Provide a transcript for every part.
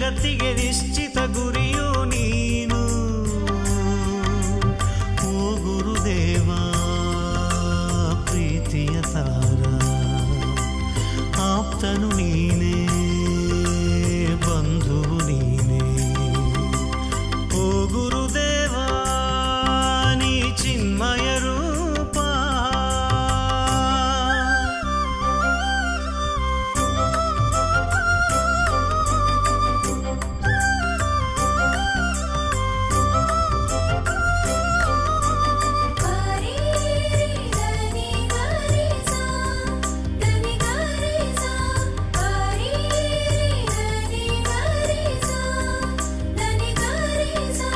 ಜಗತ್ತಿಗೆ ನಿಶ್ಚಿತ ಗುರಿಯು ನೀನು ಓ ಗುರುದೇವ ಪ್ರೀತಿಯ ತಾರ ಆಪ್ತನು ನೀನೇ ಬಂಧುವು ನೀನೇ ಓ ಗುರುದೇವ ನೀ ಚಿನ್ಮಯ ರೂಪ ಗಾರಿ ಧನಿ ಗಾರಿ ಸಾ ಧನಿ ಗಾರಿ ಸಾ ಗಾರಿ ಧನಿ ಗಾರಿ ಸಾ ಧನಿ ಗಾರಿ ಸಾ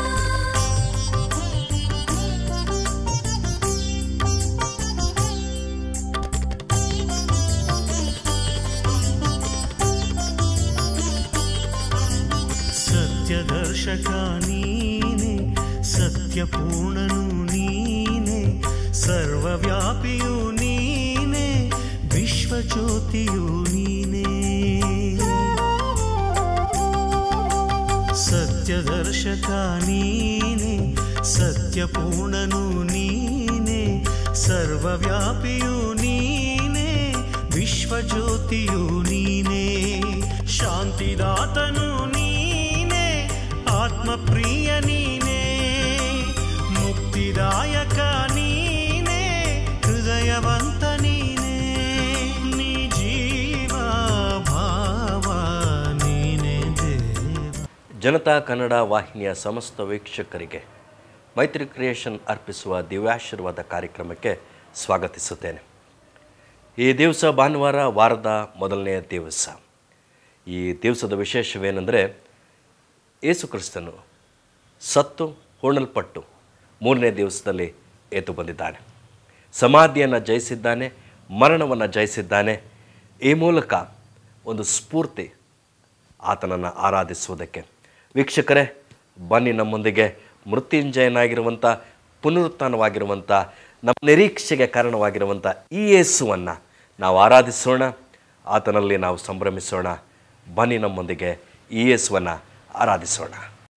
ಸತ್ಯದರ್ಶಕ ನೀನೆ ಸತ್ಯಪೂರ್ಣನು ನೀನೆ ಸರ್ವವ್ಯಾಪಿಯು ನೀನೆ ವಿಶ್ವಜ್ಯೋತಿಯು ನೀನೆ ಸತ್ಯದರ್ಶಕ ನೀನೆ ಸತ್ಯಪೂರ್ಣನು ನೀನೆ ಸರ್ವವ್ಯಾಪಿಯು ನೀನೆ ವಿಶ್ವಜ್ಯೋತಿಯು ನೀನೆ ಶಾಂತಿದಾತನು ನೀನೆ ಆತ್ಮಪ್ರಿಯ ನೀನೆ ಮುಕ್ತಿದಾಯಕ ನೀನೆ ಹೃದಯವಂತ ನೀನೆ ನೀ ಜೀವ ಭಾವ ನೀನೆ ದೇವ ಜನತಾ ಕನ್ನಡ ವಾಹಿನಿಯ ಸಮಸ್ತ ವೀಕ್ಷಕರಿಗೆ ಮೈತ್ರಿ ಕ್ರಿಯೇಷನ್ ಅರ್ಪಿಸುವ ದಿವ್ಯಾಶೀರ್ವಾದ ಕಾರ್ಯಕ್ರಮಕ್ಕೆ ಸ್ವಾಗತಿಸುತ್ತೇನೆ ಈ ದಿವಸ ಭಾನುವಾರ ವಾರದ ಮೊದಲನೆಯ ದಿವಸ ಈ ದಿವಸದ ವಿಶೇಷವೇನೆಂದರೆ ಯೇಸು ಕ್ರಿಸ್ತನು ಸತ್ತು ಹೂಣಲ್ಪಟ್ಟು ಮೂರನೇ ದಿವಸದಲ್ಲಿ ಎದ್ದು ಬಂದಿದ್ದಾನೆ ಸಮಾಧಿಯನ್ನು ಜಯಿಸಿದ್ದಾನೆ ಮರಣವನ್ನು ಜಯಿಸಿದ್ದಾನೆ ಈ ಮೂಲಕ ಒಂದು ಸ್ಫೂರ್ತಿ ಆತನನ್ನು ಆರಾಧಿಸುವುದಕ್ಕೆ ವೀಕ್ಷಕರೇ ಬನ್ನಿ ನಮ್ಮೊಂದಿಗೆ ಮೃತ್ಯುಂಜಯನಾಗಿರುವಂಥ ಪುನರುತ್ಥಾನವಾಗಿರುವಂಥ ನಮ್ಮ ನಿರೀಕ್ಷೆಗೆ ಕಾರಣವಾಗಿರುವಂಥ ಈ ಯೇಸುವನ್ನು ನಾವು ಆರಾಧಿಸೋಣ ಆತನಲ್ಲಿ ನಾವು ಸಂಭ್ರಮಿಸೋಣ ಬನ್ನಿ ನಮ್ಮೊಂದಿಗೆ ಈ ಯೇಸುವನ್ನು ಆರಾಧಿಸೋಣ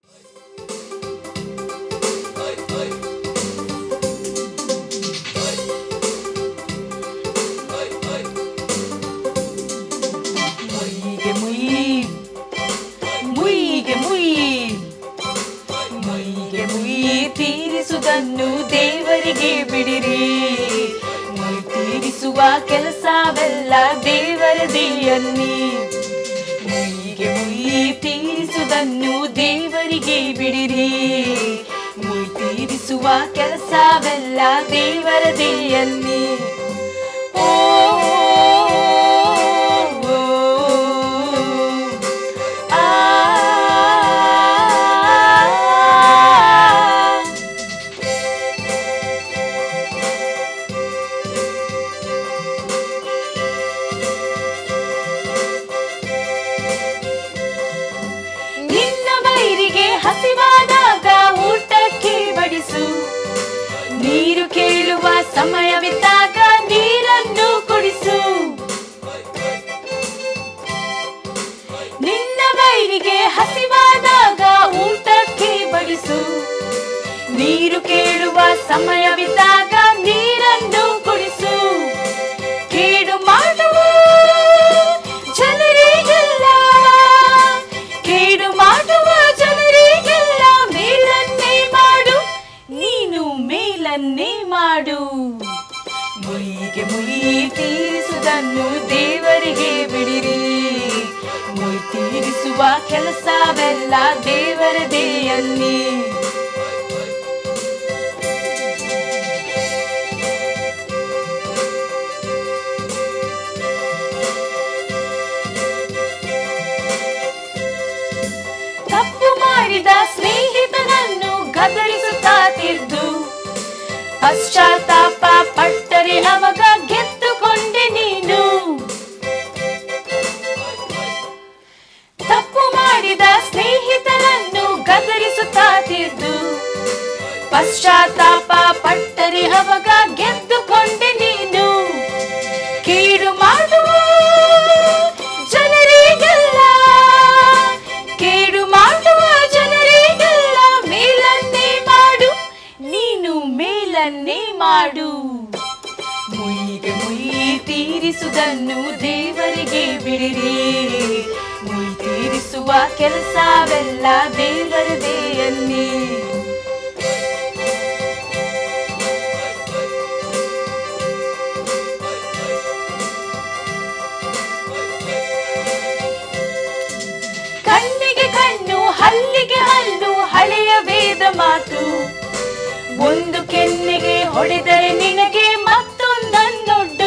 ಮುಯಿಗೆ ಮುಯಿ ಮುಯಿಗೆ ಮುಯಿ ಮುಯಿಗೆ ಮುಯಿ ತೀರಿಸುವುದನ್ನು ದೇವರಿಗೆ ಬಿಡಿರಿ ಮುಯಿ ತೀರಿಸುವ ಕೆಲಸವೆಲ್ಲ ದೇವರದೇ ಅನ್ನಿ ಮುಯಿಗೆ ಮುಯಿ ತೀರಿಸುವುದನ್ನು ದೇವರಿಗೆ ಬಿಡಿರಿ ಮುಯಿ ತೀರಿಸುವ ಕೆಲಸವೆಲ್ಲ ದೇವರದೇ ಅನ್ನಿ ಓ ಓ, ಆ, ನಿನ್ನ ಬೈರಿಗೆ ಹಸಿವಾದಾಗ ಊಟಕ್ಕೆ ಬಡಿಸು ನೀರು ಕೇಳುವ ಸಮಯವಿದ್ದಾಗ ನೀರನ್ನು ಕುಡಿಸು ನಿನ್ನ ಬೈರಿಗೆ ಹಸಿವಾದಾಗ ಊಟಕ್ಕೆ ಬಡಿಸು ನೀರು ಕೇಳುವ ಸಮಯವಿದ್ದಾಗ ನೀರನ್ನು ಕುಡಿಸು ಕೇಡು ಮಾಡುವ ಜನರಿಗೆಲ್ಲ ಕೇಡು ಮಾಡುವ ಜನರಿಗೆಲ್ಲ ಮೇಲನ್ನೇ ಮಾಡು ನೀನು ಮೇಲನ್ನೇ ಮಾಡು ಮುಯಿಗೆ ಮುಯಿ ತೀರಿಸುವುದನ್ನು ದೇವರಿಗೆ ಬಿಡಿರಿ ಮುಯಿ ತೀರಿಸುವ ಕೆಲಸವೆಲ್ಲ ದೇವರದೇ ಅನ್ನಿ ತಪ್ಪು ಮಾಡಿದ ಸ್ನೇಹಿತನನ್ನು ಗದರಿಸುತ್ತಾ ತಿದ್ದು ಪಶ್ಚಾತ್ತಾಪ ಪಟ್ಟರೆ ಅವಾಗ ಗೆದ್ದುಕೊಂಡೆ ನೀನು ತಪ್ಪು ಮಾಡಿದ ಸ್ನೇಹಿತನನ್ನು ಗದರಿಸುತ್ತಾ ತಿದ್ದು ಪಶ್ಚಾತ್ತಾಪ ಪಟ್ಟರೆ ಅವಾಗ ಗೆದ್ದುಕೊಂಡೆ ನೀನು ಕೀಡು ಮಾಡುವ ಜನರಿಗೆಲ್ಲ ಕೇಡು ಮಾಡು ಮುಯಿಗೆ ಮುಯಿ ತೀರಿಸುವುದನ್ನು ದೇವರಿಗೆ ಬಿಡಿರಿ ಮುಯಿ ತೀರಿಸುವ ಕೆಲಸವೆಲ್ಲ ದೇವರದೇ ಅನ್ನಿ ಕಣ್ಣಿಗೆ ಕಣ್ಣು ಹಲ್ಲಿಗೆ ಹಲ್ಲು ಹಳೆಯ ವೇದ ಮಾತು ಒಂದು ಕೆನ್ನೆಗೆ ಹೊಡೆದರೆ ನಿನಗೆ ಮತ್ತೊಂದನ್ನೊಡ್ಡು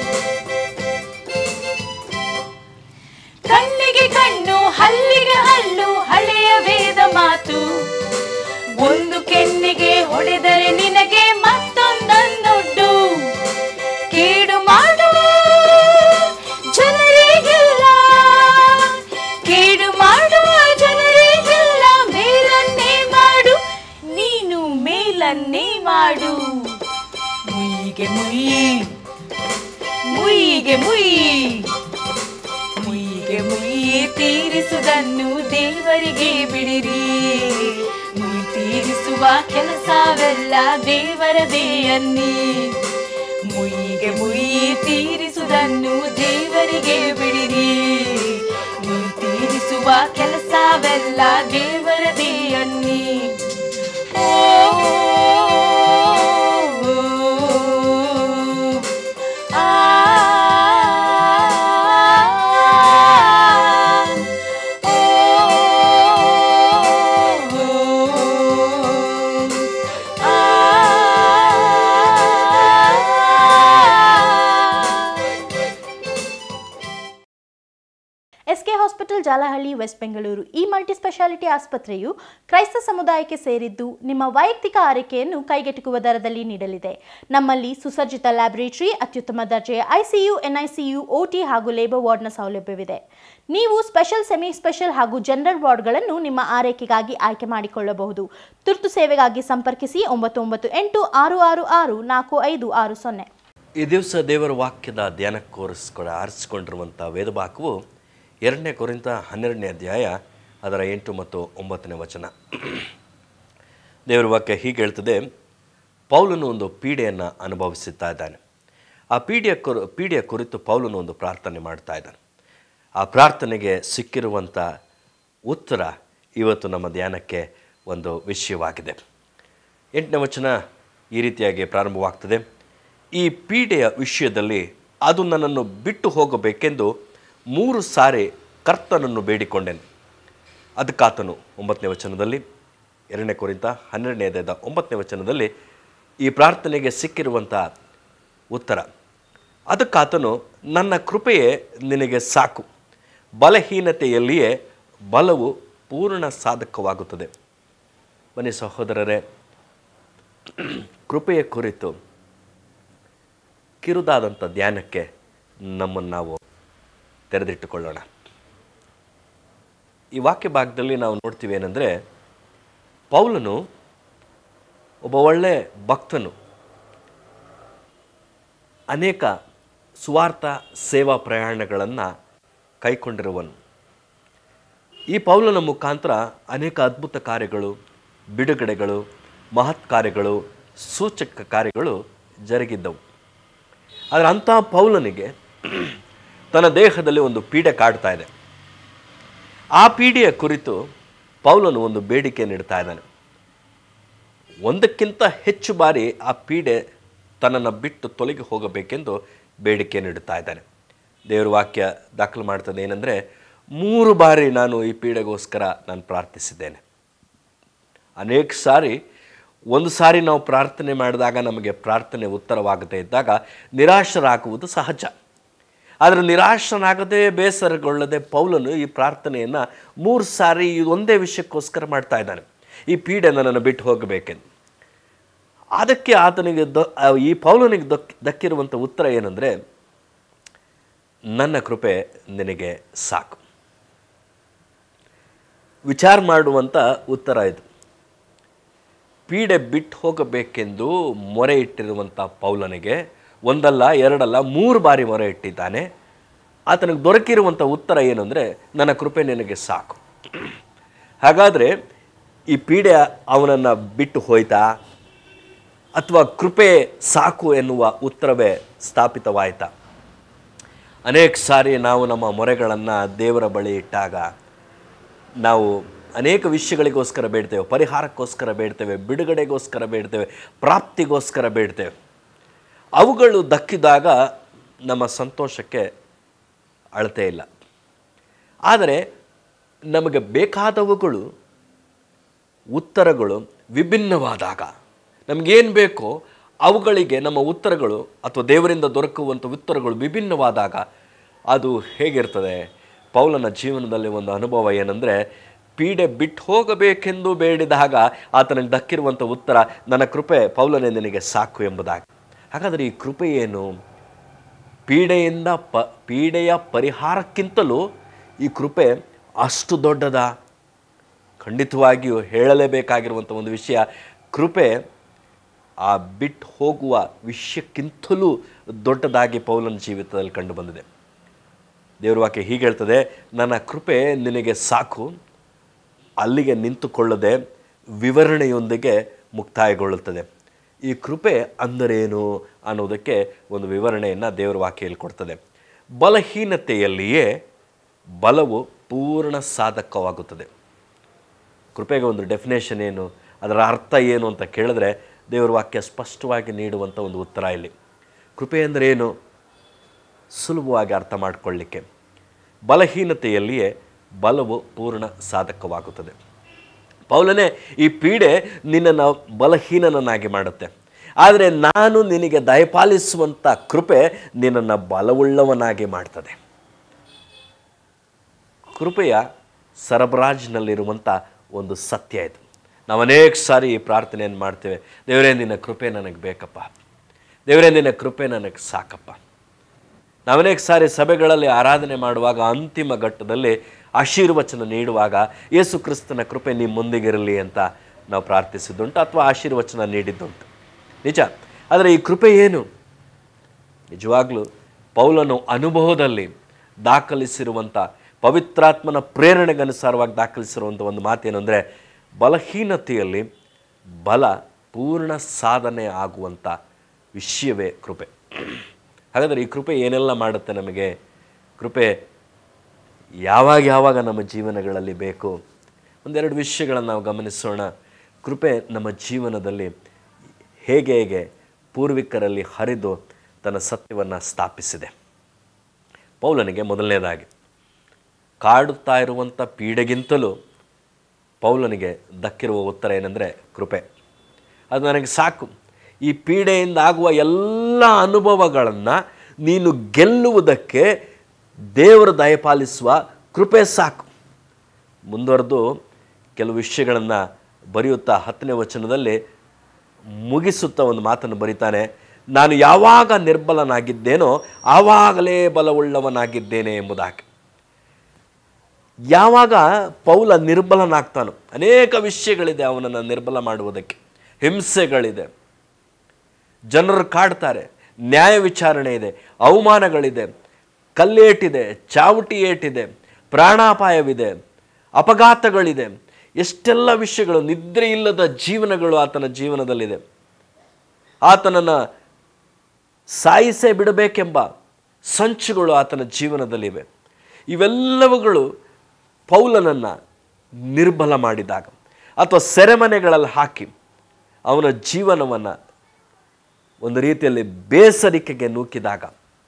ಕಣ್ಣಿಗೆ ಕಣ್ಣು ಹಲ್ಲಿಗೆ ಹಲ್ಲು ಹಳೆಯ ವೇದ ಮಾತು ಒಂದು ಕೆನ್ನೆಗೆ ಹೊಡೆದರೆ ನಿನಗೆ ಮತ್ತೊಂದನ್ನೊಡ್ಡು ಕೇಡು ಮಾಡುವ ಜನರಿಗೆಲ್ಲ ಕೇಡು ಮಾಡುವ ಜನರಿಗೆಲ್ಲ ಮೇಲನ್ನೇ ಮಾಡು ನೀನು ಮೇಲನ್ನೇ ಮಾಡು ಮುಯಿಗೆ ಮುಯಿ ಮುಯಿಗೆ ಮುಯಿ ಮುಯಿಗೆ ಮುಯಿ ತೀರಿಸುವುದನ್ನು ದೇವರಿಗೆ ಬಿಡಿರಿ ಮುಯಿ ತೀರಿಸುವ ಕೆಲಸವೆಲ್ಲ ದೇವರದೇ ಅನ್ನಿ ಮುಯಿಗೆ ಮುಯಿ ತೀರಿಸುವುದನ್ನು ದೇವರಿಗೆ ಬಿಡಿರಿ ಮುಯಿ ತೀರಿಸುವ ಕೆಲಸವೆಲ್ಲ ದೇವರದೇ ಅನ್ನಿ ಓ, ಆ, ಓ, SK hospital Jalahalli west Bengaluru ಈ ಮಲ್ಟಿ ಸ್ಪೆಷಾಲಿಟಿ ಆಸ್ಪತ್ರೆಯು ಕ್ರೈಸ್ತ ಸಮುದಾಯಕ್ಕೆ ಸೇರಿದ್ದು ನಿಮ್ಮ ವೈಯಕ್ತಿಕ ಆರೈಕೆಯನ್ನು ಕೈಗೆಟುಕುವ ದರದಲ್ಲಿ ನೀಡಲಿದೆ ನಮ್ಮಲ್ಲಿ ಸುಸಜ್ಜಿತ ಲ್ಯಾಬೊರೇಟರಿ ಅತ್ಯುತ್ತಮ ದರ್ಜೆಯ ಐಸಿಯು ಎನ್ಐಸಿಯು ಓಟಿ ಹಾಗೂ ಲೇಬರ್ ವಾರ್ಡ್ನ ಸೌಲಭ್ಯವಿದೆ ನೀವು ಸ್ಪೆಷಲ್ ಸೆಮಿ ಸ್ಪೆಷಲ್ ಹಾಗೂ ಜನರಲ್ ವಾರ್ಡ್ಗಳನ್ನು ನಿಮ್ಮ ಆರೈಕೆಗಾಗಿ ಆಯ್ಕೆ ಮಾಡಿಕೊಳ್ಳಬಹುದು ತುರ್ತು ಸೇವೆಗಾಗಿ ಸಂಪರ್ಕಿಸಿ ಒಂಬತ್ತು ಒಂಬತ್ತು ಎಂಟು ಆರು ಆರು ಆರು ನಾಲ್ಕು ಐದು ಆರು ಸೊನ್ನೆ ಈ ದಿವಸ ದೇವರ ವಾಕ್ಯದ ಧ್ಯಾನಕ್ಕೋರಿಸ್ಕೊಳ ಆರಿಸಿಕೊಂಡಿರುವಂಥ ವೇದವಾಕ್ಯವು ಎರಡನೇ ಕೊರಿಂತ ಹನ್ನೆರಡನೇ ಅಧ್ಯಾಯ ಅದರ ಎಂಟು ಮತ್ತು ಒಂಬತ್ತನೇ ವಚನ ದೇವರ ವಾಕ್ಯ ಹೀಗೆ ಹೇಳ್ತದೆ ಪೌಲನು ಒಂದು ಪೀಡೆಯನ್ನು ಅನುಭವಿಸುತ್ತಾ ಇದ್ದಾನೆ ಆ ಪೀಡೆಯ ಕುರು ಪೀಡೆಯ ಕುರಿತು ಪೌಲನು ಒಂದು ಪ್ರಾರ್ಥನೆ ಮಾಡ್ತಾ ಇದ್ದಾನೆ ಆ ಪ್ರಾರ್ಥನೆಗೆ ಸಿಕ್ಕಿರುವಂಥ ಉತ್ತರ ಇವತ್ತು ನಮ್ಮ ಧ್ಯಾನಕ್ಕೆ ಒಂದು ವಿಷಯವಾಗಿದೆ ಎಂಟನೇ ವಚನ ಈ ರೀತಿಯಾಗಿ ಪ್ರಾರಂಭವಾಗ್ತದೆ ಈ ಪೀಡೆಯ ವಿಷಯದಲ್ಲಿ ಅದು ನನ್ನನ್ನು ಬಿಟ್ಟು ಹೋಗಬೇಕೆಂದು ಮೂರು ಸಾರಿ ಕರ್ತನನ್ನು ಬೇಡಿಕೊಂಡೆನು ಅದಕ್ಕಾತನು ಒಂಬತ್ತನೇ ವಚನದಲ್ಲಿ ಎರಡನೇ ಕುರಿತ ಹನ್ನೆರಡನೇ ಅಧ್ಯಾಯದ ಒಂಬತ್ತನೇ ವಚನದಲ್ಲಿ ಈ ಪ್ರಾರ್ಥನೆಗೆ ಸಿಕ್ಕಿರುವಂಥ ಉತ್ತರ ಅದಕ್ಕಾತನು ನನ್ನ ಕೃಪೆಯೇ ನಿನಗೆ ಸಾಕು ಬಲಹೀನತೆಯಲ್ಲಿಯೇ ಬಲವು ಪೂರ್ಣ ಸಾಧಕವಾಗುತ್ತದೆ ಬನ್ನಿ ಸಹೋದರರೇ ಕೃಪೆಯ ಕುರಿತು ಕಿರುದಾದಂಥ ಧ್ಯಾನಕ್ಕೆ ನಮ್ಮನ್ನು ನಾವು ತೆರೆದಿಟ್ಟುಕೊಳ್ಳೋಣ ಈ ವಾಕ್ಯ ಭಾಗದಲ್ಲಿ ನಾವು ನೋಡ್ತೀವಿ ಏನಂದರೆ ಪೌಲನು ಒಬ್ಬ ಒಳ್ಳೆ ಭಕ್ತನು ಅನೇಕ ಸುವಾರ್ಥ ಸೇವಾ ಪ್ರಯಾಣಗಳನ್ನು ಕೈಕೊಂಡಿರುವನು ಈ ಪೌಲನ ಮುಖಾಂತರ ಅನೇಕ ಅದ್ಭುತ ಕಾರ್ಯಗಳು ಬಿಡುಗಡೆಗಳು ಮಹತ್ ಕಾರ್ಯಗಳು ಸೂಚಕ ಕಾರ್ಯಗಳು ಜರುಗಿದ್ದವು ಆದರೆ ಅಂಥ ಪೌಲನಿಗೆ ತನ್ನ ದೇಹದಲ್ಲಿ ಒಂದು ಪೀಡೆ ಕಾಡ್ತಾ ಇದೆ ಆ ಪೀಡೆಯ ಕುರಿತು ಪೌಲನು ಒಂದು ಬೇಡಿಕೆ ನೀಡ್ತಾ ಇದ್ದಾನೆ ಒಂದಕ್ಕಿಂತ ಹೆಚ್ಚು ಬಾರಿ ಆ ಪೀಡೆ ತನ್ನನ್ನು ಬಿಟ್ಟು ತೊಲಗಿ ಹೋಗಬೇಕೆಂದು ಬೇಡಿಕೆ ನೀಡುತ್ತಾ ಇದ್ದಾನೆ ದೇವರ ವಾಕ್ಯ ದಾಖಲು ಮಾಡ್ತದೆ ಏನಂದರೆ ಮೂರು ಬಾರಿ ನಾನು ಈ ಪೀಡೆಗೋಸ್ಕರ ನಾನು ಪ್ರಾರ್ಥಿಸಿದ್ದೇನೆ ಅನೇಕ ಸಾರಿ ಒಂದು ಸಾರಿ ನಾವು ಪ್ರಾರ್ಥನೆ ಮಾಡಿದಾಗ ನಮಗೆ ಪ್ರಾರ್ಥನೆ ಉತ್ತರವಾಗದೇ ಇದ್ದಾಗ ನಿರಾಶರಾಗುವುದು ಸಹಜ ಆದರೆ ನಿರಾಶನಾಗದೆ ಬೇಸರಗೊಳ್ಳದೆ ಪೌಲನು ಈ ಪ್ರಾರ್ಥನೆಯನ್ನು ಮೂರು ಸಾರಿ ಈ ಒಂದೇ ವಿಷಯಕ್ಕೋಸ್ಕರ ಮಾಡ್ತಾ ಇದ್ದಾನೆ ಈ ಪೀಡೆ ನನ್ನನ್ನು ಬಿಟ್ಟು ಹೋಗಬೇಕೆಂದು ಅದಕ್ಕೆ ಆತನಿಗೆ ದ ಈ ಪೌಲನಿಗೆ ದಕ್ ದಕ್ಕಿರುವಂಥ ಉತ್ತರ ಏನಂದರೆ ನನ್ನ ಕೃಪೆ ನಿನಗೆ ಸಾಕು ವಿಚಾರ ಮಾಡುವಂಥ ಉತ್ತರ ಇದು ಪೀಡೆ ಬಿಟ್ಟು ಹೋಗಬೇಕೆಂದು ಮೊರೆ ಇಟ್ಟಿರುವಂಥ ಪೌಲನಿಗೆ ಒಂದಲ್ಲ ಎರಡಲ್ಲ ಮೂರು ಬಾರಿ ಮೊರೆ ಇಟ್ಟಿದ್ದಾನೆ ಆತನಿಗೆ ದೊರಕಿರುವಂಥ ಉತ್ತರ ಏನು ಅಂದರೆ ನನ್ನ ಕೃಪೆ ನಿನಗೆ ಸಾಕು ಹಾಗಾದರೆ ಈ ಪೀಡೆ ಅವನನ್ನು ಬಿಟ್ಟು ಹೋಯ್ತಾ ಅಥವಾ ಕೃಪೆ ಸಾಕು ಎನ್ನುವ ಉತ್ತರವೇ ಸ್ಥಾಪಿತವಾಯಿತಾ ಅನೇಕ ಸಾರಿ ನಾವು ನಮ್ಮ ಮೊರೆಗಳನ್ನು ದೇವರ ಬಳಿ ಇಟ್ಟಾಗ ನಾವು ಅನೇಕ ವಿಷಯಗಳಿಗೋಸ್ಕರ ಬೇಡ್ತೇವೆ ಪರಿಹಾರಕ್ಕೋಸ್ಕರ ಬೇಡ್ತೇವೆ ಬಿಡುಗಡೆಗೋಸ್ಕರ ಬೇಡ್ತೇವೆ ಪ್ರಾಪ್ತಿಗೋಸ್ಕರ ಬೇಡ್ತೇವೆ ಅವುಗಳು ದಕ್ಕಿದಾಗ ನಮ್ಮ ಸಂತೋಷಕ್ಕೆ ಅಳತೆ ಇಲ್ಲ ಆದರೆ ನಮಗೆ ಬೇಕಾದವುಗಳು ಉತ್ತರಗಳು ವಿಭಿನ್ನವಾದಾಗ ನಮಗೇನು ಬೇಕೋ ಅವುಗಳಿಗೆ ನಮ್ಮ ಉತ್ತರಗಳು ಅಥವಾ ದೇವರಿಂದ ದೊರಕುವಂಥ ಉತ್ತರಗಳು ವಿಭಿನ್ನವಾದಾಗ ಅದು ಹೇಗಿರ್ತದೆ ಪೌಲನ ಜೀವನದಲ್ಲಿ ಒಂದು ಅನುಭವ ಏನಂದರೆ ಪೀಡೆ ಬಿಟ್ಟು ಹೋಗಬೇಕೆಂದು ಬೇಡಿದಾಗ ಆತನಿಗೆ ದಕ್ಕಿರುವಂಥ ಉತ್ತರ ನನ್ನ ಕೃಪೆ ಪೌಲನೇ ನಿನಗೆ ಸಾಕು ಎಂಬುದಾಗಿ ಹಾಗಾದರೆ ಈ ಕೃಪೆ ಏನು ಪೀಡೆಯಿಂದ ಪ ಪೀಡೆಯ ಪರಿಹಾರಕ್ಕಿಂತಲೂ ಈ ಕೃಪೆ ಅಷ್ಟು ದೊಡ್ಡದಾ ಖಂಡಿತವಾಗಿಯೂ ಹೇಳಲೇಬೇಕಾಗಿರುವಂಥ ಒಂದು ವಿಷಯ ಕೃಪೆ ಆ ಬಿಟ್ಟು ಹೋಗುವ ವಿಷಯಕ್ಕಿಂತಲೂ ದೊಡ್ಡದಾಗಿ ಪೌಲನ ಜೀವಿತದಲ್ಲಿ ಕಂಡು ಬಂದಿದೆ ದೇವ್ರ ವಾಕ್ಯ ಹೀಗೆ ಹೇಳ್ತದೆ ನನ್ನ ಕೃಪೆ ನಿನಗೆ ಸಾಕು ಅಲ್ಲಿಗೆ ನಿಂತುಕೊಳ್ಳದೆ ವಿವರಣೆಯೊಂದಿಗೆ ಮುಕ್ತಾಯಗೊಳ್ಳುತ್ತದೆ ಈ ಕೃಪೆ ಅಂದರೇನು ಅನ್ನೋದಕ್ಕೆ ಒಂದು ವಿವರಣೆಯನ್ನು ದೇವರ ವಾಕ್ಯ ಕೊಡ್ತದೆ ಬಲಹೀನತೆಯಲ್ಲಿಯೇ ಬಲವು ಪೂರ್ಣ ಸಾಧಕವಾಗುತ್ತದೆ ಕೃಪೆಗೆ ಒಂದು ಡೆಫಿನೇಷನ್ ಏನು ಅದರ ಅರ್ಥ ಏನು ಅಂತ ಕೇಳಿದ್ರೆ ದೇವರ ವಾಕ್ಯ ಸ್ಪಷ್ಟವಾಗಿ ನೀಡುವಂಥ ಒಂದು ಉತ್ತರ ಇಲ್ಲಿ ಕೃಪೆ ಅಂದರೆ ಏನು ಸುಲಭವಾಗಿ ಅರ್ಥ ಮಾಡಿಕೊಳ್ಳಿಕ್ಕೆ ಬಲಹೀನತೆಯಲ್ಲಿಯೇ ಬಲವು ಪೂರ್ಣ ಸಾಧಕವಾಗುತ್ತದೆ ಪೌಲನೇ ಈ ಪೀಡೆ ನಿನ್ನನ್ನು ಬಲಹೀನನನ್ನಾಗಿ ಮಾಡುತ್ತೆ ಆದರೆ ನಾನು ನಿನಗೆ ದಯಪಾಲಿಸುವಂಥ ಕೃಪೆ ನಿನ್ನನ್ನು ಬಲವುಳ್ಳವನಾಗಿ ಮಾಡ್ತದೆ ಕೃಪೆಯ ಸರಬರಾಜಿನಲ್ಲಿರುವಂಥ ಒಂದು ಸತ್ಯ ಇದು ನಾವು ಅನೇಕ ಸಾರಿ ಈ ಪ್ರಾರ್ಥನೆಯನ್ನು ಮಾಡ್ತೇವೆ ದೇವರೇ ನಿನ್ನ ಕೃಪೆ ನನಗೆ ಬೇಕಪ್ಪ ದೇವರೇ ನಿನ್ನ ಕೃಪೆ ನನಗೆ ಸಾಕಪ್ಪ ನಾವು ಅನೇಕ ಸಾರಿ ಸಭೆಗಳಲ್ಲಿ ಆರಾಧನೆ ಮಾಡುವಾಗ ಅಂತಿಮ ಘಟ್ಟದಲ್ಲಿ ಆಶೀರ್ವಚನ ನೀಡುವಾಗ ಯೇಸು ಕ್ರಿಸ್ತನ ಕೃಪೆ ನಿಮ್ಮ ಮುಂದಿಗಿರಲಿ ಅಂತ ನಾವು ಪ್ರಾರ್ಥಿಸಿದ್ದುಂಟು ಅಥವಾ ಆಶೀರ್ವಚನ ನೀಡಿದ್ದುಂಟು ನಿಜ ಆದರೆ ಈ ಕೃಪೆ ಏನು ನಿಜವಾಗ್ಲೂ ಪೌಲನು ಅನುಭವದಲ್ಲಿ ದಾಖಲಿಸಿರುವಂಥ ಪವಿತ್ರಾತ್ಮನ ಪ್ರೇರಣೆಗನುಸಾರವಾಗಿ ದಾಖಲಿಸಿರುವಂಥ ಒಂದು ಮಾತೇನೆಂದರೆ ಬಲಹೀನತೆಯಲ್ಲಿ ಬಲ ಪೂರ್ಣ ಸಾಧನೆ ಆಗುವಂಥ ವಿಷಯವೇ ಕೃಪೆ ಹಾಗಾದರೆ ಈ ಕೃಪೆ ಏನೆಲ್ಲ ಮಾಡುತ್ತೆ ನಮಗೆ ಕೃಪೆ ಯಾವಾಗ ಯಾವಾಗ ನಮ್ಮ ಜೀವನಗಳಲ್ಲಿ ಬೇಕು ಒಂದೆರಡು ವಿಷಯಗಳನ್ನು ನಾವು ಗಮನಿಸೋಣ ಕೃಪೆ ನಮ್ಮ ಜೀವನದಲ್ಲಿ ಹೇಗೆ ಹೇಗೆ ಪೂರ್ವಿಕರಲ್ಲಿ ಹರಿದು ತನ್ನ ಸತ್ಯವನ್ನು ಸ್ಥಾಪಿಸಿದೆ ಪೌಲನಿಗೆ ಮೊದಲನೇದಾಗಿ ಕಾಡುತ್ತಾ ಇರುವಂಥ ಪೀಡೆಗಿಂತಲೂ ಪೌಲನಿಗೆ ದಕ್ಕಿರುವ ಉತ್ತರ ಏನೆಂದರೆ ಕೃಪೆ ಅದು ನನಗೆ ಸಾಕು ಈ ಪೀಡೆಯಿಂದ ಆಗುವ ಎಲ್ಲ ಅನುಭವಗಳನ್ನು ನೀನು ಗೆಲ್ಲುವುದಕ್ಕೆ ದೇವರು ದಯಪಾಲಿಸುವ ಕೃಪೆ ಸಾಕು ಮುಂದುವರೆದು ಕೆಲವು ವಿಷಯಗಳನ್ನು ಬರೆಯುತ್ತಾ ಹತ್ತನೇ ವಚನದಲ್ಲಿ ಮುಗಿಸುತ್ತಾ ಒಂದು ಮಾತನ್ನು ಬರೀತಾನೆ ನಾನು ಯಾವಾಗ ನಿರ್ಬಲನಾಗಿದ್ದೇನೋ ಆವಾಗಲೇ ಬಲವುಳ್ಳವನಾಗಿದ್ದೇನೆ ಎಂಬುದಾಗಿ ಯಾವಾಗ ಪೌಲ ನಿರ್ಬಲನಾಗ್ತಾನೋ ಅನೇಕ ವಿಷಯಗಳಿದೆ ಅವನನ್ನು ನಿರ್ಬಲ ಮಾಡುವುದಕ್ಕೆ ಹಿಂಸೆಗಳಿದೆ ಜನರು ಕಾಡ್ತಾರೆ ನ್ಯಾಯ ವಿಚಾರಣೆ ಇದೆ ಅವಮಾನಗಳಿದೆ ಕಲ್ಲೇಟಿದೆ ಚಾವುಟಿ ಏಟಿದೆ ಪ್ರಾಣಾಪಾಯವಿದೆ ಅಪಘಾತಗಳಿದೆ ಎಷ್ಟೆಲ್ಲ ವಿಷಯಗಳು ನಿದ್ರೆ ಇಲ್ಲದ ಜೀವನಗಳು ಆತನ ಜೀವನದಲ್ಲಿದೆ ಆತನನ್ನು ಸಾಯಿಸೇ ಬಿಡಬೇಕೆಂಬ ಸಂಚುಗಳು ಆತನ ಜೀವನದಲ್ಲಿವೆ ಇವೆಲ್ಲವುಗಳು ಪೌಲನನ್ನು ನಿರ್ಬಲ ಮಾಡಿದಾಗ ಅಥವಾ ಸೆರೆಮನೆಗಳಲ್ಲಿ ಹಾಕಿ ಅವನ ಜೀವನವನ್ನು ಒಂದು ರೀತಿಯಲ್ಲಿ ಬೇಸರಿಕೆಗೆ ನೂಕಿದಾಗ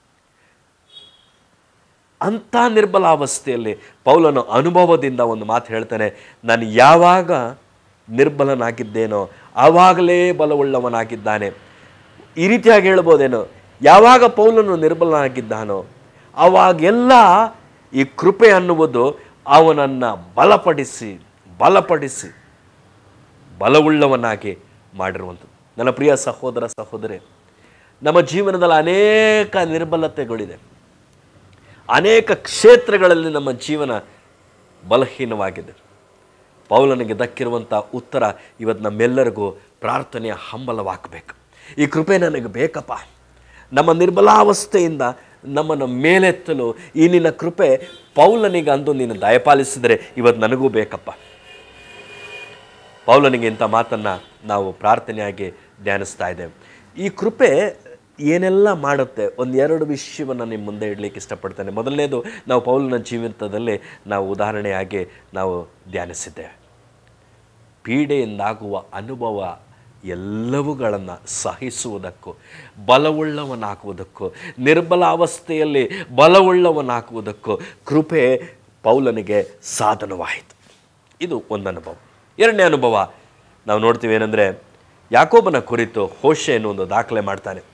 ಅಂಥ ನಿರ್ಬಲಾವಸ್ಥೆಯಲ್ಲಿ ಪೌಲನ ಅನುಭವದಿಂದ ಒಂದು ಮಾತು ಹೇಳ್ತಾನೆ ನಾನು ಯಾವಾಗ ನಿರ್ಬಲನಾಗಿದ್ದೇನೋ ಆವಾಗಲೇ ಬಲವುಳ್ಳವನಾಗಿದ್ದಾನೆ ಈ ರೀತಿಯಾಗಿ ಹೇಳ್ಬೋದೇನೋ ಯಾವಾಗ ಪೌಲನು ನಿರ್ಬಲನಾಗಿದ್ದಾನೋ ಆವಾಗೆಲ್ಲ ಈ ಕೃಪೆ ಅನ್ನುವುದು ಅವನನ್ನು ಬಲಪಡಿಸಿ ಬಲಪಡಿಸಿ ಬಲವುಳ್ಳವನಾಗಿ ಮಾಡಿರುವಂಥದ್ದು ನನ್ನ ಪ್ರಿಯ ಸಹೋದರ ಸಹೋದರಿ ನಮ್ಮ ಜೀವನದಲ್ಲಿ ಅನೇಕ ನಿರ್ಬಲತೆಗಳಿದೆ ಅನೇಕ ಕ್ಷೇತ್ರಗಳಲ್ಲಿ ನಮ್ಮ ಜೀವನ ಬಲಹೀನವಾಗಿದೆ ಪೌಲನಿಗೆ ದಕ್ಕಿರುವಂಥ ಉತ್ತರ ಇವತ್ತು ನಮ್ಮೆಲ್ಲರಿಗೂ ಪ್ರಾರ್ಥನೆಯ ಹಂಬಲವಾಗಬೇಕು ಈ ಕೃಪೆ ನನಗೆ ಬೇಕಪ್ಪ ನಮ್ಮ ನಿರ್ಬಲಾವಸ್ಥೆಯಿಂದ ನಮ್ಮನ್ನು ಮೇಲೆತ್ತಲು ಈ ನಿನ್ನ ಕೃಪೆ ಪೌಲನಿಗೆ ಅಂದು ನೀನು ದಯಪಾಲಿಸಿದರೆ ಇವತ್ತು ನನಗೂ ಬೇಕಪ್ಪ ಪೌಲನಿಗೆ ಇಂಥ ಮಾತನ್ನು ನಾವು ಪ್ರಾರ್ಥನೆಯಾಗಿ ಧ್ಯಾನಿಸ್ತಾ ಇದ್ದೇವೆ ಈ ಕೃಪೆ ಏನೆಲ್ಲ ಮಾಡುತ್ತೆ ಒಂದೆರಡು ವಿಷಯವನ್ನು ನಿಮ್ಮ ಮುಂದೆ ಇಡಲಿಕ್ಕೆ ಇಷ್ಟಪಡ್ತೇನೆ ಮೊದಲನೇದು ನಾವು ಪೌಲನ ಜೀವಿತದಲ್ಲಿ ನಾವು ಉದಾಹರಣೆಯಾಗಿ ನಾವು ಧ್ಯಾನಿಸಿದ್ದೇವೆ ಪೀಡೆಯಿಂದಾಗುವ ಅನುಭವ ಎಲ್ಲವುಗಳನ್ನು ಸಹಿಸುವುದಕ್ಕೂ ಬಲವುಳ್ಳವನಾಗುವುದಕ್ಕೂ ನಿರ್ಬಲಾವಸ್ಥೆಯಲ್ಲಿ ಬಲವುಳ್ಳವನಾಗುವುದಕ್ಕೂ ಕೃಪೆ ಪೌಲನಿಗೆ ಸಾಧನವಾಯಿತು ಇದು ಒಂದು ಅನುಭವ ಎರಡನೇ ಅನುಭವ ನಾವು ನೋಡ್ತೀವಿ ಏನಂದರೆ ಯಾಕೋಬನ ಕುರಿತು ಹೋಶೆ ಒಂದು ದಾಖಲೆ ಮಾಡ್ತಾನೆ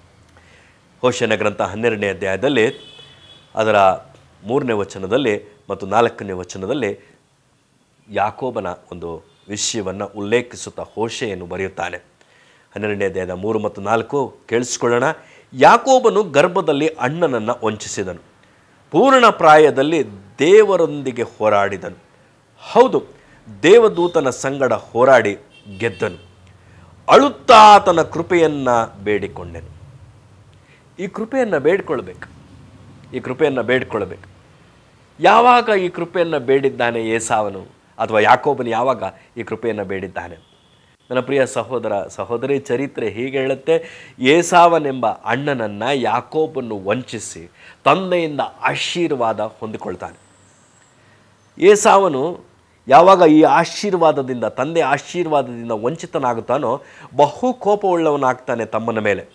ಹೋಶನ ಗ್ರಂಥ ಹನ್ನೆರಡನೇ ಅಧ್ಯಾಯದಲ್ಲಿ ಅದರ ಮೂರನೇ ವಚನದಲ್ಲಿ ಮತ್ತು ನಾಲ್ಕನೇ ವಚನದಲ್ಲಿ ಯಾಕೋಬನ ಒಂದು ವಿಷಯವನ್ನು ಉಲ್ಲೇಖಿಸುತ್ತಾ ಹೋಶೆಯನ್ನು ಬರೆಯುತ್ತಾನೆ ಹನ್ನೆರಡನೇ ಅಧ್ಯಾಯದ ಮೂರು ಮತ್ತು ನಾಲ್ಕು ಕೇಳಿಸ್ಕೊಳ್ಳೋಣ ಯಾಕೋಬನು ಗರ್ಭದಲ್ಲಿ ಅಣ್ಣನನ್ನು ವಂಚಿಸಿದನು ಪೂರ್ಣ ಪ್ರಾಯದಲ್ಲಿ ದೇವರೊಂದಿಗೆ ಹೋರಾಡಿದನು ಹೌದು ದೇವದೂತನ ಸಂಗಡ ಹೋರಾಡಿ ಗೆದ್ದನು ಅಳುತ್ತಾ ಆತನ ಕೃಪೆಯನ್ನು ಬೇಡಿಕೊಂಡೆನು ಈ ಕೃಪೆಯನ್ನು ಬೇಡ್ಕೊಳ್ಬೇಕು ಈ ಕೃಪೆಯನ್ನು ಬೇಡ್ಕೊಳ್ಬೇಕು ಯಾವಾಗ ಈ ಕೃಪೆಯನ್ನು ಬೇಡಿದ್ದಾನೆ ಏಸಾವನು ಅಥವಾ ಯಾಕೋಬನು ಯಾವಾಗ ಈ ಕೃಪೆಯನ್ನು ಬೇಡಿದ್ದಾನೆ ನನ್ನ ಪ್ರಿಯ ಸಹೋದರ ಸಹೋದರಿ ಚರಿತ್ರೆ ಹೀಗೆ ಹೇಳುತ್ತೆ ಏಸಾವನೆಂಬ ಅಣ್ಣನನ್ನು ಯಾಕೋಬನ್ನು ವಂಚಿಸಿ ತಂದೆಯಿಂದ ಆಶೀರ್ವಾದ ಹೊಂದಿಕೊಳ್ತಾನೆ ಏಸಾವನು ಯಾವಾಗ ಈ ಆಶೀರ್ವಾದದಿಂದ ತಂದೆ ಆಶೀರ್ವಾದದಿಂದ ವಂಚಿತನಾಗುತ್ತಾನೋ ಬಹು ಕೋಪವುಳ್ಳವನಾಗ್ತಾನೆ ತಮ್ಮನ ಮೇಲೆ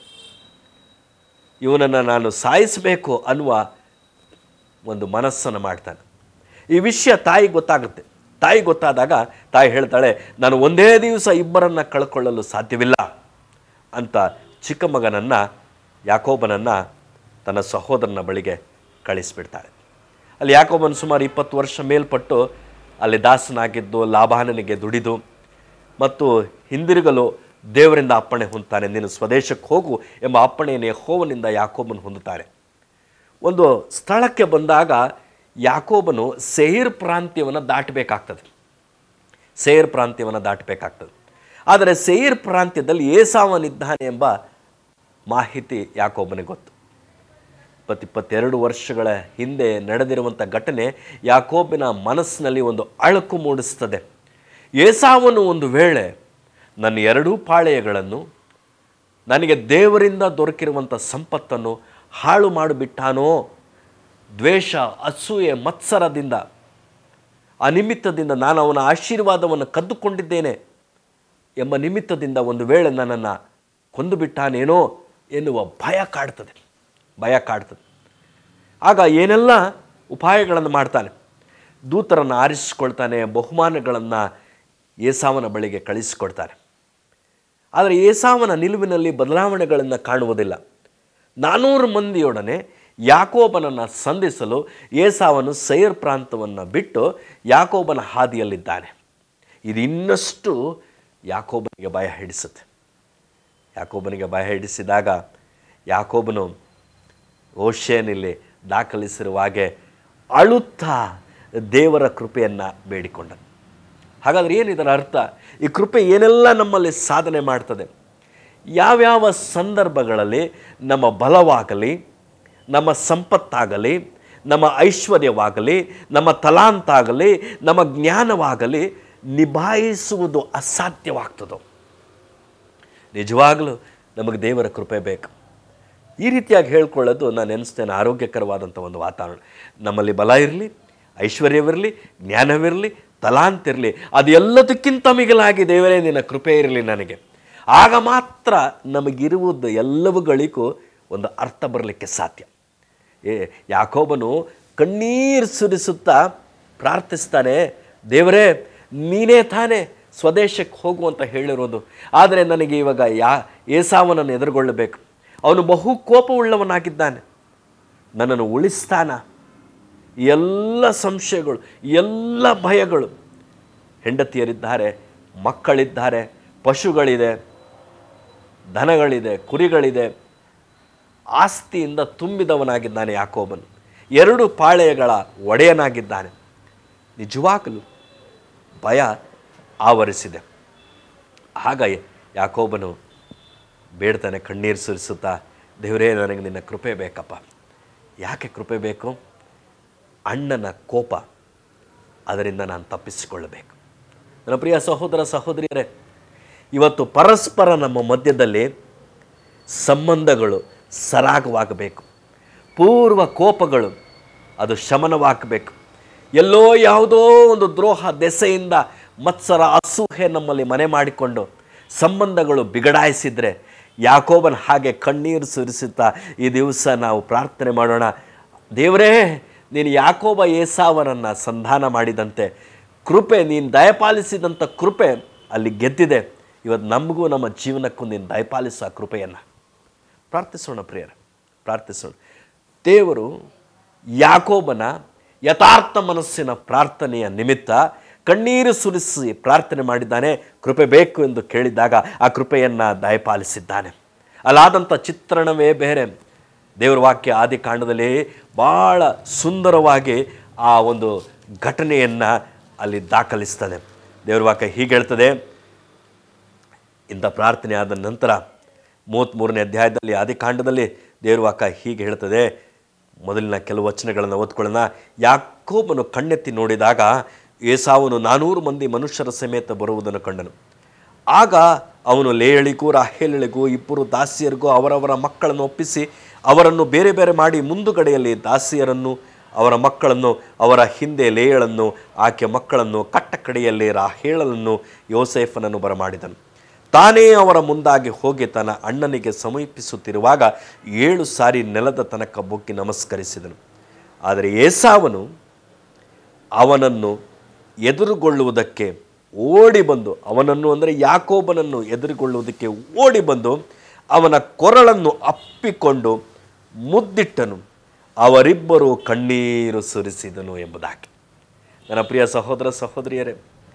ಇವನನ್ನು ನಾನು ಸಾಯಿಸಬೇಕು ಅನ್ನುವ ಒಂದು ಮನಸ್ಸನ್ನು ಮಾಡ್ತಾನೆ ಈ ವಿಷಯ ತಾಯಿ ಗೊತ್ತಾಗುತ್ತೆ ತಾಯಿ ಗೊತ್ತಾದಾಗ ತಾಯಿ ಹೇಳ್ತಾಳೆ ನಾನು ಒಂದೇ ದಿವಸ ಇಬ್ಬರನ್ನು ಕಳ್ಕೊಳ್ಳಲು ಸಾಧ್ಯವಿಲ್ಲ ಅಂತ ಚಿಕ್ಕ ಮಗನನ್ನು ಯಾಕೋಬನನ್ನು ತನ್ನ ಸಹೋದರನ ಬಳಿಗೆ ಕಳಿಸಿಬಿಡ್ತಾಳೆ ಅಲ್ಲಿ ಯಾಕೋಬನ್ ಸುಮಾರು ಇಪ್ಪತ್ತು ವರ್ಷ ಮೇಲ್ಪಟ್ಟು ಅಲ್ಲಿ ದಾಸನಾಗಿದ್ದು ಲಾಭಾನನಿಗೆ ದುಡಿದು ಮತ್ತು ಹಿಂದಿರುಗಲು ದೇವರಿಂದ ಅಪ್ಪಣೆ ಹೊಂದುತ್ತಾನೆ ನೀನು ಸ್ವದೇಶಕ್ಕೆ ಹೋಗು ಎಂಬ ಅಪ್ಪಣೆಯನ್ನು ಯಹೋವನಿಂದ ಯಾಕೋಬನು ಹೊಂದುತ್ತಾನೆ ಒಂದು ಸ್ಥಳಕ್ಕೆ ಬಂದಾಗ ಯಾಕೋಬನು ಸೇರ್ ಪ್ರಾಂತ್ಯವನ್ನು ದಾಟಬೇಕಾಗ್ತದೆ ಸೇರ್ ಪ್ರಾಂತ್ಯವನ್ನು ದಾಟಬೇಕಾಗ್ತದೆ ಆದರೆ ಸೇರ್ ಪ್ರಾಂತ್ಯದಲ್ಲಿ ಏಸಾವನಿದ್ದಾನೆ ಎಂಬ ಮಾಹಿತಿ ಯಾಕೋಬನಿಗೆ ಗೊತ್ತು ಇಪ್ಪತ್ತು ಇಪ್ಪತ್ತೆರಡು ವರ್ಷಗಳ ಹಿಂದೆ ನಡೆದಿರುವಂಥ ಘಟನೆ ಯಾಕೋಬಿನ ಮನಸ್ಸಿನಲ್ಲಿ ಒಂದು ಅಳಕು ಮೂಡಿಸ್ತದೆ ಏಸಾವನು ಒಂದು ವೇಳೆ ನನ್ನ ಎರಡೂ ಪಾಳೆಯಗಳನ್ನು ನನಗೆ ದೇವರಿಂದ ದೊರಕಿರುವಂಥ ಸಂಪತ್ತನ್ನು ಹಾಳು ಮಾಡಿಬಿಟ್ಟಾನೋ ದ್ವೇಷ ಅಸೂಯೆ ಮತ್ಸರದಿಂದ ಆ ನಿಮಿತ್ತದಿಂದ ನಾನು ಅವನ ಆಶೀರ್ವಾದವನ್ನು ಕದ್ದುಕೊಂಡಿದ್ದೇನೆ ಎಂಬ ನಿಮಿತ್ತದಿಂದ ಒಂದು ವೇಳೆ ನನ್ನನ್ನು ಕೊಂದು ಬಿಟ್ಟಾನೇನೋ ಎನ್ನುವ ಭಯ ಕಾಡ್ತದೆ ಭಯ ಕಾಡ್ತದೆ ಆಗ ಏನೆಲ್ಲ ಉಪಾಯಗಳನ್ನು ಮಾಡ್ತಾನೆ ದೂತರನ್ನು ಆರಿಸಿಕೊಳ್ತಾನೆ ಬಹುಮಾನಗಳನ್ನು ಏಸಾವನ ಬಳಿಗೆ ಕಳಿಸಿಕೊಡ್ತಾನೆ ಆದರೆ ಏಸಾವನ ನಿಲುವಿನಲ್ಲಿ ಬದಲಾವಣೆಗಳನ್ನು ಕಾಣುವುದಿಲ್ಲ ನಾನೂರು ಮಂದಿಯೊಡನೆ ಯಾಕೋಬನನ್ನು ಸಂಧಿಸಲು ಏಸಾವನು ಸೈರ್ ಪ್ರಾಂತವನ್ನು ಬಿಟ್ಟು ಯಾಕೋಬನ ಹಾದಿಯಲ್ಲಿದ್ದಾನೆ ಇದು ಇನ್ನಷ್ಟು ಯಾಕೋಬನಿಗೆ ಭಯ ಹಿಡಿಸುತ್ತೆ ಯಾಕೋಬನಿಗೆ ಭಯ ಹಿಡಿಸಿದಾಗ ಯಾಕೋಬನು ಓಶೇನಲ್ಲಿ ದಾಖಲಿಸಿರುವ ಹಾಗೆ ಅಳುತ್ತಾ ದೇವರ ಕೃಪೆಯನ್ನು ಬೇಡಿಕೊಂಡನು ಹಾಗಾದ್ರೆ ಏನು ಇದರ ಅರ್ಥ ಈ ಕೃಪೆ ಏನೆಲ್ಲ ನಮ್ಮಲ್ಲಿ ಸಾಧನೆ ಮಾಡ್ತದೆ ಯಾವ್ಯಾವ ಸಂದರ್ಭಗಳಲ್ಲಿ ನಮ್ಮ ಬಲವಾಗಲಿ ನಮ್ಮ ಸಂಪತ್ತಾಗಲಿ ನಮ್ಮ ಐಶ್ವರ್ಯವಾಗಲಿ ನಮ್ಮ ತಲಾಂತಾಗಲಿ ನಮ್ಮ ಜ್ಞಾನವಾಗಲಿ ನಿಭಾಯಿಸುವುದು ಅಸಾಧ್ಯವಾಗ್ತದೋ ನಿಜವಾಗಲೂ ನಮಗೆ ದೇವರ ಕೃಪೆ ಬೇಕು ಈ ರೀತಿಯಾಗಿ ಹೇಳ್ಕೊಳ್ಳೋದು ನಾನು ನೆನೆಸ್ತೇನೆ ಆರೋಗ್ಯಕರವಾದಂಥ ಒಂದು ವಾತಾವರಣ ನಮ್ಮಲ್ಲಿ ಬಲ ಇರಲಿ ಐಶ್ವರ್ಯವಿರಲಿ ಜ್ಞಾನವಿರಲಿ ತಲಾಂತಿರಲಿ ಅದು ಎಲ್ಲದಕ್ಕಿಂತ ಮಿಗಿಲಾಗಿ ದೇವರೇ ನಿನ್ನ ಕೃಪೆ ಇರಲಿ ನನಗೆ ಆಗ ಮಾತ್ರ ನಮಗಿರುವುದು ಎಲ್ಲವುಗಳಿಗೂ ಒಂದು ಅರ್ಥ ಬರಲಿಕ್ಕೆ ಸಾಧ್ಯ ಏ ಯಾಕೋಬನು ಕಣ್ಣೀರು ಸುರಿಸುತ್ತಾ ಪ್ರಾರ್ಥಿಸ್ತಾನೆ ದೇವರೇ ನೀನೇ ತಾನೇ ಸ್ವದೇಶಕ್ಕೆ ಹೋಗು ಅಂತ ಹೇಳಿರೋದು ಆದರೆ ನನಗೆ ಇವಾಗ ಯಾ ಏಸಾವನನ್ನು ಎದುರುಗೊಳ್ಳಬೇಕು ಅವನು ಬಹು ಕೋಪವುಳ್ಳವನಾಗಿದ್ದಾನೆ ನನ್ನನ್ನು ಉಳಿಸ್ತಾನ ಎಲ್ಲ ಸಂಶಯಗಳು ಎಲ್ಲ ಭಯಗಳು ಹೆಂಡತಿಯರಿದ್ದಾರೆ ಮಕ್ಕಳಿದ್ದಾರೆ ಪಶುಗಳಿದೆ ದನಗಳಿದೆ ಕುರಿಗಳಿದೆ ಆಸ್ತಿಯಿಂದ ತುಂಬಿದವನಾಗಿದ್ದಾನೆ ಯಾಕೋಬನು ಎರಡು ಪಾಳೆಯಗಳ ಒಡೆಯನಾಗಿದ್ದಾನೆ ನಿಜವಾಗಲೂ ಭಯ ಆವರಿಸಿದೆ ಆಗ ಯಾಕೋಬನು ಬೇಡ್ತಾನೆ ಕಣ್ಣೀರು ಸುರಿಸುತ್ತಾ ದೇವರೇ ನನಗೆ ನಿನ್ನ ಕೃಪೆ ಬೇಕಪ್ಪ ಯಾಕೆ ಕೃಪೆ ಬೇಕು ಅಣ್ಣನ ಕೋಪ ಅದರಿಂದ ನಾನು ತಪ್ಪಿಸಿಕೊಳ್ಳಬೇಕು ನನ್ನ ಪ್ರಿಯ ಸಹೋದರ ಸಹೋದರಿಯರೇ ಇವತ್ತು ಪರಸ್ಪರ ನಮ್ಮ ಮಧ್ಯದಲ್ಲಿ ಸಂಬಂಧಗಳು ಸರಾಗವಾಗಬೇಕು ಪೂರ್ವ ಕೋಪಗಳು ಅದು ಶಮನವಾಗಬೇಕು ಎಲ್ಲೋ ಯಾವುದೋ ಒಂದು ದ್ರೋಹ ದೆಸೆಯಿಂದ ಮತ್ಸರ ಅಸೂಹೆ ನಮ್ಮಲ್ಲಿ ಮನೆ ಮಾಡಿಕೊಂಡು ಸಂಬಂಧಗಳು ಬಿಗಡಾಯಿಸಿದರೆ ಯಾಕೋಬನ ಹಾಗೆ ಕಣ್ಣೀರು ಸುರಿಸುತ್ತಾ ಈ ದಿವಸ ನಾವು ಪ್ರಾರ್ಥನೆ ಮಾಡೋಣ ದೇವರೇ ನೀನು ಯಾಕೋಬ ಏಸಾವನನ್ನು ಸಂಧಾನ ಮಾಡಿದಂತೆ ಕೃಪೆ ನೀನು ದಯಪಾಲಿಸಿದಂಥ ಕೃಪೆ ಅಲ್ಲಿ ಗೆದ್ದಿದೆ ಇವತ್ತು ನಮಗೂ ನಮ್ಮ ಜೀವನಕ್ಕೂ ನೀನು ದಯಪಾಲಿಸೋ ಆ ಕೃಪೆಯನ್ನು ಪ್ರಾರ್ಥಿಸೋಣ ಪ್ರಿಯರ ಪ್ರಾರ್ಥಿಸೋಣ ದೇವರು ಯಾಕೋಬನ ಯಥಾರ್ಥ ಮನಸ್ಸಿನ ಪ್ರಾರ್ಥನೆಯ ನಿಮಿತ್ತ ಕಣ್ಣೀರು ಸುರಿಸಿ ಪ್ರಾರ್ಥನೆ ಮಾಡಿದ್ದಾನೆ ಕೃಪೆ ಬೇಕು ಎಂದು ಕೇಳಿದಾಗ ಆ ಕೃಪೆಯನ್ನು ದಯಪಾಲಿಸಿದ್ದಾನೆ ಅಲ್ಲಾದಂಥ ಚಿತ್ರಣವೇ ಬೇರೆ ದೇವರ ವಾಕ್ಯ ಆದಿಕಾಂಡದಲ್ಲಿ ಭಾಳ ಸುಂದರವಾಗಿ ಆ ಒಂದು ಘಟನೆಯನ್ನು ಅಲ್ಲಿ ದಾಖಲಿಸ್ತದೆ ದೇವರ ವಾಕ್ಯ ಹೀಗೆ ಹೇಳ್ತದೆ ಇಂಥ ಪ್ರಾರ್ಥನೆ ಆದ ನಂತರ ಮೂವತ್ತ್ಮೂರನೇ ಅಧ್ಯಾಯದಲ್ಲಿ ಆದಿಕಾಂಡದಲ್ಲಿ ದೇವ್ರ ವಾಕ್ಯ ಹೀಗೆ ಹೇಳ್ತದೆ ಮೊದಲಿನ ಕೆಲವು ವಚನಗಳನ್ನು ಓದ್ಕೊಳ್ಳೋಣ ಯಾಕೋಬನು ಕಣ್ಣೆತ್ತಿ ನೋಡಿದಾಗ ಏಸಾವನು ನಾನೂರು ಮಂದಿ ಮನುಷ್ಯರ ಸಮೇತ ಬರುವುದನ್ನು ಕಂಡನು ಆಗ ಅವನು ಲೇಯಳಿಗೂ ರಾಹೇಲಿಗೂ ಇಬ್ಬರು ದಾಸಿಯರಿಗೂ ಅವರವರ ಮಕ್ಕಳನ್ನು ಒಪ್ಪಿಸಿ ಅವರನ್ನು ಬೇರೆ ಬೇರೆ ಮಾಡಿ ಮುಂದುಗಡೆಯಲ್ಲಿ ದಾಸಿಯರನ್ನು ಅವರ ಮಕ್ಕಳನ್ನು ಅವರ ಹಿಂದೆ ಲೇಯಳನ್ನು ಆಕೆ ಮಕ್ಕಳನ್ನು ಕಟ್ಟ ಕಡೆಯಲ್ಲಿ ರಾಹೇಳಲನ್ನು ಯೋಸೇಫನನ್ನು ಬರಮಾಡಿದನು ತಾನೇ ಅವರ ಮುಂದಾಗಿ ಹೋಗಿ ತನ್ನ ಅಣ್ಣನಿಗೆ ಸಮೀಪಿಸುತ್ತಿರುವಾಗ ಏಳು ಸಾರಿ ನೆಲದ ತನಕ ಬೊಗ್ಗಿ ನಮಸ್ಕರಿಸಿದನು ಆದರೆ ಏಸಾವನು ಅವನನ್ನು ಎದುರುಗೊಳ್ಳುವುದಕ್ಕೆ ಓಡಿ ಬಂದು ಅವನನ್ನು ಅಂದರೆ ಯಾಕೋಬನನ್ನು ಎದುರುಗೊಳ್ಳುವುದಕ್ಕೆ ಓಡಿ ಬಂದು ಅವನ ಕೊರಳನ್ನು ಅಪ್ಪಿಕೊಂಡು ಮುದ್ದಿಟ್ಟನು ಅವರಿಬ್ಬರು ಕಣ್ಣೀರು ಸುರಿಸಿದನು ಎಂಬುದಾಗಿ ನನ್ನ ಪ್ರಿಯ ಸಹೋದರ ಸಹೋದರಿಯರೇ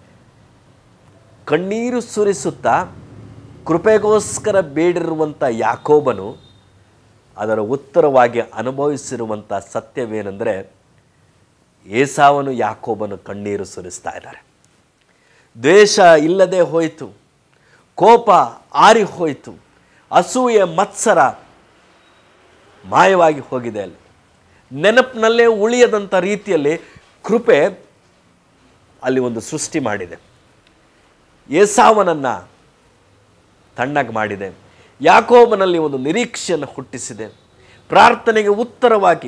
ಕಣ್ಣೀರು ಸುರಿಸುತ್ತಾ ಕೃಪೆಗೋಸ್ಕರ ಬೇಡಿರುವಂಥ ಯಾಕೋಬನು ಅದರ ಉತ್ತರವಾಗಿ ಅನುಭವಿಸಿರುವಂಥ ಸತ್ಯವೇನೆಂದರೆ ಏಸಾವನು ಯಾಕೋಬನು ಕಣ್ಣೀರು ಸುರಿಸ್ತಾ ಇದ್ದಾರೆ ದ್ವೇಷ ಇಲ್ಲದೆ ಹೋಯಿತು ಕೋಪ ಆರಿ ಹೋಯಿತು ಅಸೂಯೆ ಮತ್ಸರ ಮಾಯವಾಗಿ ಹೋಗಿದೆ ಅಲ್ಲಿ ನೆನಪಿನಲ್ಲೇ ಉಳಿಯದಂಥ ರೀತಿಯಲ್ಲಿ ಕೃಪೆ ಅಲ್ಲಿ ಒಂದು ಸೃಷ್ಟಿ ಮಾಡಿದೆ ಏಸಾವನನ್ನು ತಣ್ಣಗೆ ಮಾಡಿದೆ ಯಾಕೋಬನಲ್ಲಿ ಒಂದು ನಿರೀಕ್ಷೆಯನ್ನು ಹುಟ್ಟಿಸಿದೆ ಪ್ರಾರ್ಥನೆಗೆ ಉತ್ತರವಾಗಿ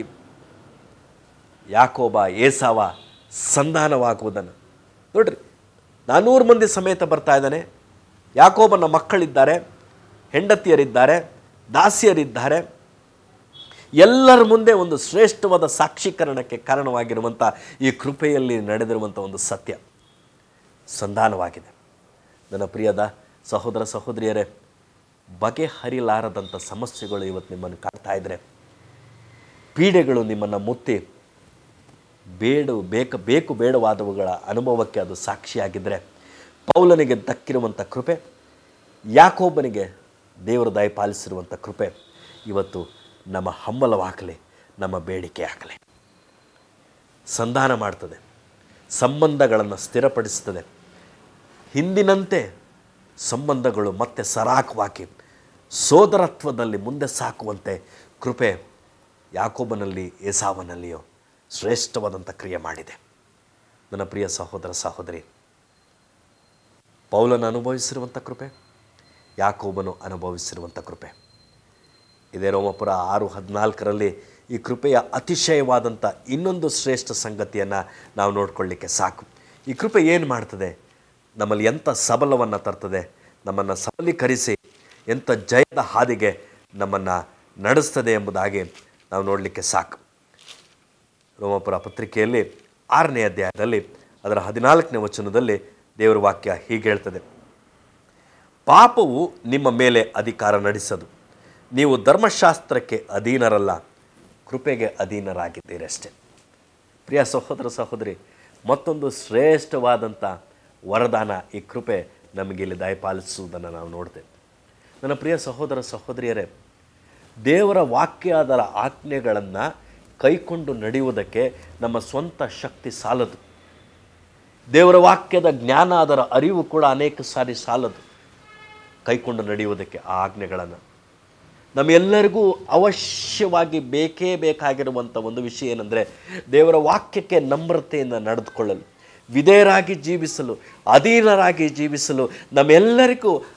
ಯಾಕೋಬ ಏಸಾವ ಸಂಧಾನವಾಗುವುದನ್ನು ನೋಡ್ರಿ ನಾನ್ನೂರು ಮಂದಿ ಸಮೇತ ಬರ್ತಾ ಇದ್ದಾನೆ ಯಾಕೋಬನ ಮಕ್ಕಳಿದ್ದಾರೆ ಹೆಂಡತಿಯರಿದ್ದಾರೆ ದಾಸಿಯರಿದ್ದಾರೆ ಎಲ್ಲರ ಮುಂದೆ ಒಂದು ಶ್ರೇಷ್ಠವಾದ ಸಾಕ್ಷೀಕರಣಕ್ಕೆ ಕಾರಣವಾಗಿರುವಂಥ ಈ ಕೃಪೆಯಲ್ಲಿ ನಡೆದಿರುವಂಥ ಒಂದು ಸತ್ಯ ಸಂಧಾನವಾಗಿದೆ ನನ್ನ ಪ್ರಿಯದ ಸಹೋದರ ಸಹೋದರಿಯರೇ ಬಗೆಹರಿಲಾರದಂಥ ಸಮಸ್ಯೆಗಳು ಇವತ್ತು ನಿಮ್ಮನ್ನು ಕಾಡ್ತಾ ಇದ್ದರೆ ಪೀಡೆಗಳು ನಿಮ್ಮನ್ನು ಮುತ್ತಿ ಬೇಡು ಬೇಕ ಬೇಕು ಬೇಡವಾದವುಗಳ ಅನುಭವಕ್ಕೆ ಅದು ಸಾಕ್ಷಿಯಾಗಿದ್ದರೆ ಪೌಲನಿಗೆ ದಕ್ಕಿರುವಂಥ ಕೃಪೆ ಯಾಕೋಬನಿಗೆ ದೇವರು ದಯಪಾಲಿಸಿರುವಂಥ ಕೃಪೆ ಇವತ್ತು ನಮ್ಮ ಹಮ್ಮಲವಾಗಲಿ ನಮ್ಮ ಬೇಡಿಕೆ ಆಗಲಿ ಸಂಧಾನ ಮಾಡ್ತದೆ ಸಂಬಂಧಗಳನ್ನು ಸ್ಥಿರಪಡಿಸ್ತದೆ ಹಿಂದಿನಂತೆ ಸಂಬಂಧಗಳು ಮತ್ತೆ ಸರಾಗವಾಗಿ ಸೋದರತ್ವದಲ್ಲಿ ಮುಂದೆ ಸಾಕುವಂತೆ ಕೃಪೆ ಯಾಕೋಬನಲ್ಲಿ ಏಸಾವನಲ್ಲಿಯೋ ಶ್ರೇಷ್ಠವಾದಂಥ ಕ್ರಿಯೆ ಮಾಡಿದೆ ನನ್ನ ಪ್ರಿಯ ಸಹೋದರ ಸಹೋದರಿ ಪೌಲನ ಅನುಭವಿಸಿರುವಂಥ ಕೃಪೆ ಯಾಕೋಬನು ಅನುಭವಿಸಿರುವಂಥ ಕೃಪೆ ಇದೇ ರೋಮಪುರ ಆರು ಹದಿನಾಲ್ಕರಲ್ಲಿ ಈ ಕೃಪೆಯ ಅತಿಶಯವಾದಂಥ ಇನ್ನೊಂದು ಶ್ರೇಷ್ಠ ಸಂಗತಿಯನ್ನು ನಾವು ನೋಡ್ಕೊಳ್ಳಿಕ್ಕೆ ಸಾಕು ಈ ಕೃಪೆ ಏನು ಮಾಡ್ತದೆ ನಮ್ಮಲ್ಲಿ ಎಂಥ ಸಬಲವನ್ನು ತರ್ತದೆ ನಮ್ಮನ್ನು ಸಬಲೀಕರಿಸಿ ಎಂಥ ಜಯದ ಹಾದಿಗೆ ನಮ್ಮನ್ನು ನಡೆಸ್ತದೆ ಎಂಬುದಾಗಿ ನಾವು ನೋಡಲಿಕ್ಕೆ ಸಾಕು ರೋಮಪುರ ಪತ್ರಿಕೆಯಲ್ಲಿ ಆರನೇ ಅಧ್ಯಾಯದಲ್ಲಿ ಅದರ ಹದಿನಾಲ್ಕನೇ ವಚನದಲ್ಲಿ ದೇವರ ವಾಕ್ಯ ಹೀಗೆ ಹೇಳ್ತದೆ ಪಾಪವು ನಿಮ್ಮ ಮೇಲೆ ಅಧಿಕಾರ ನಡೆಸದು ನೀವು ಧರ್ಮಶಾಸ್ತ್ರಕ್ಕೆ ಅಧೀನರಲ್ಲ ಕೃಪೆಗೆ ಅಧೀನರಾಗಿದ್ದೀರಷ್ಟೇ ಪ್ರಿಯ ಸಹೋದರ ಸಹೋದರಿ ಮತ್ತೊಂದು ಶ್ರೇಷ್ಠವಾದಂಥ ವರದಾನ ಈ ಕೃಪೆ ನಮಗೆ ಇಲ್ಲಿ ದಯಪಾಲಿಸುವುದನ್ನು ನಾವು ನೋಡ್ತೇವೆ ನನ್ನ ಪ್ರಿಯ ಸಹೋದರ ಸಹೋದರಿಯರೇ ದೇವರ ವಾಕ್ಯ ಅದರ ಆಜ್ಞೆಗಳನ್ನು ಕೈಕೊಂಡು ನಡೆಯುವುದಕ್ಕೆ ನಮ್ಮ ಸ್ವಂತ ಶಕ್ತಿ ಸಾಲದು ದೇವರ ವಾಕ್ಯದ ಜ್ಞಾನ ಅದರ ಅರಿವು ಕೂಡ ಅನೇಕ ಸಾರಿ ಸಾಲದು ಕೈಕೊಂಡು ನಡೆಯುವುದಕ್ಕೆ ಆ ಆಜ್ಞೆಗಳನ್ನು ನಮ್ಮೆಲ್ಲರಿಗೂ ಅವಶ್ಯವಾಗಿ ಬೇಕೇ ಬೇಕಾಗಿರುವಂಥ ಒಂದು ವಿಷಯ ಏನಂದರೆ ದೇವರ ವಾಕ್ಯಕ್ಕೆ ನಮ್ರತೆಯಿಂದ ನಡೆದುಕೊಳ್ಳಲು ವಿಧೇಯರಾಗಿ ಜೀವಿಸಲು ಅಧೀನರಾಗಿ ಜೀವಿಸಲು ನಮ್ಮೆಲ್ಲರಿಗೂ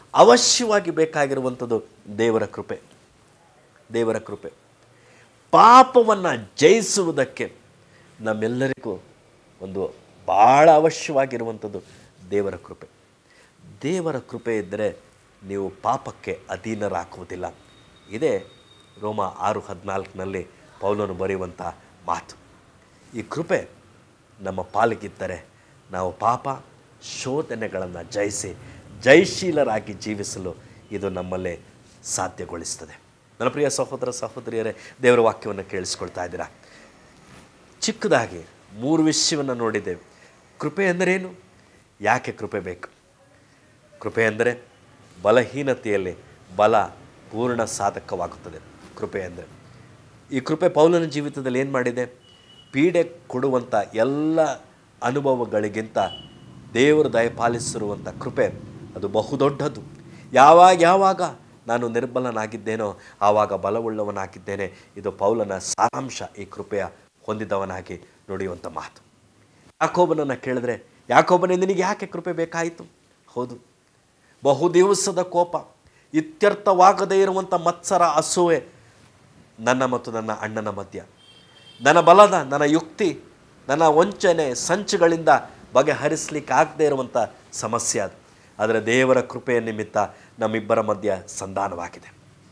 ಅವಶ್ಯವಾಗಿ ಬೇಕಾಗಿರುವಂಥದ್ದು ದೇವರ ಕೃಪೆ ದೇವರ ಕೃಪೆ ಪಾಪವನ್ನು ಜಯಿಸುವುದಕ್ಕೆ ನಮ್ಮೆಲ್ಲರಿಗೂ ಒಂದು ಭಾಳ ಅವಶ್ಯವಾಗಿರುವಂಥದ್ದು ದೇವರ ಕೃಪೆ ದೇವರ ಕೃಪೆ ಇದ್ದರೆ ನೀವು ಪಾಪಕ್ಕೆ ಅಧೀನರಾಗುವುದಿಲ್ಲ ಇದೇ ರೋಮ ಆರು ಹದಿನಾಲ್ಕನಲ್ಲಿ ಪೌಲನು ಬರೆಯುವಂಥ ಮಾತು ಈ ಕೃಪೆ ನಮ್ಮ ಪಾಲಿಗಿದ್ದರೆ ನಾವು ಪಾಪ ಶೋಧನೆಗಳನ್ನು ಜಯಿಸಿ ಜಯಶೀಲರಾಗಿ ಜೀವಿಸಲು ಇದು ನಮ್ಮಲ್ಲೇ ಸಾಧ್ಯಗೊಳಿಸ್ತದೆ ನನ್ನ ಪ್ರಿಯ ಸಹೋದರ ಸಹೋದರಿಯರೇ ದೇವರ ವಾಕ್ಯವನ್ನು ಕೇಳಿಸ್ಕೊಳ್ತಾ ಇದ್ದೀರಾ ಚಿಕ್ಕದಾಗಿ ಮೂರು ವಿಷಯವನ್ನು ನೋಡಿದ್ದೇವೆ ಕೃಪೆ ಎಂದರೇನು ಯಾಕೆ ಕೃಪೆ ಬೇಕು ಕೃಪೆ ಎಂದರೆ ಬಲಹೀನತೆಯಲ್ಲಿ ಬಲ ಪೂರ್ಣ ಸಾಧಕವಾಗುತ್ತದೆ ಕೃಪೆ ಅಂದರೆ ಈ ಕೃಪೆ ಪೌಲನ ಜೀವಿತದಲ್ಲಿ ಏನು ಮಾಡಿದೆ ಪೀಡೆ ಕೊಡುವಂಥ ಎಲ್ಲ ಅನುಭವಗಳಿಗಿಂತ ದೇವರು ದಯಪಾಲಿಸಿರುವಂಥ ಕೃಪೆ ಅದು ಬಹುದೊಡ್ಡದು ಯಾವಾಗ ಯಾವಾಗ ನಾನು ನಿರ್ಬಲನಾಗಿದ್ದೇನೋ ಆವಾಗ ಬಲವುಳ್ಳವನಾಗಿದ್ದೇನೆ ಇದು ಪೌಲನ ಸಾರಾಂಶ ಈ ಕೃಪೆಯ ಹೊಂದಿದವನಾಗಿ ನುಡಿಯುವಂಥ ಮಾತು ಯಾಕೋಬನನ್ನು ಕೇಳಿದ್ರೆ ಯಾಕೋಬನೇ ನಿನಗೆ ಯಾಕೆ ಕೃಪೆ ಬೇಕಾಯಿತು ಹೌದು ಬಹು ದಿವಸದ ಕೋಪ ಇತ್ಯರ್ಥವಾಗದೇ ಇರುವಂಥ ಮತ್ಸರ ಅಸೂಯೆ ನನ್ನ ಮತ್ತು ನನ್ನ ಅಣ್ಣನ ಮಧ್ಯ ನನ್ನ ಬಲದ ನನ್ನ ಯುಕ್ತಿ ನನ್ನ ವಂಚನೆ ಸಂಚುಗಳಿಂದ ಬಗೆಹರಿಸಲಿಕ್ಕೆ ಆಗದೇ ಇರುವಂಥ ಸಮಸ್ಯೆ ಅದು ಆದರೆ ದೇವರ ಕೃಪೆಯ ನಿಮಿತ್ತ ನಮ್ಮಿಬ್ಬರ ಮಧ್ಯ ಸಂಧಾನವಾಗಿದೆ